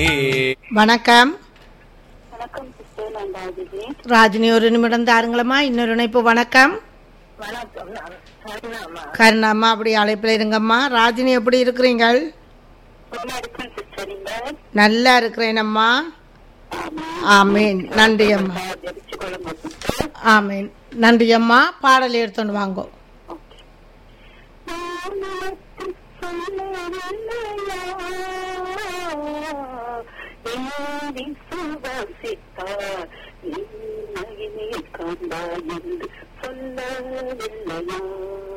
வணக்கம் வணக்கம் சிஸ்டர் நான் ராஜினி ராஜினி ஒரு நிமிடம் தாருங்களம்மா இன்னொரு இணைப்பு வணக்கம் வணக்கம் நான் கருணாமா கருணாம்மா அப்படி அழைப்பில் இருங்கம்மா ராஜினி எப்படி இருக்கிறீங்கள் நல்லா இருக்கேன் சிஸ்டர் நீங்க நல்லா இருக்கிறேனம்மா ஆமீன் நன்றி அம்மா ஜெபிச்சு கொள்ளுங்க சிஸ்டர் ஆமீன் நன்றி அம்மா பாடல் எடுத்துன்னு வாங்கோ சொல்லவில்லையா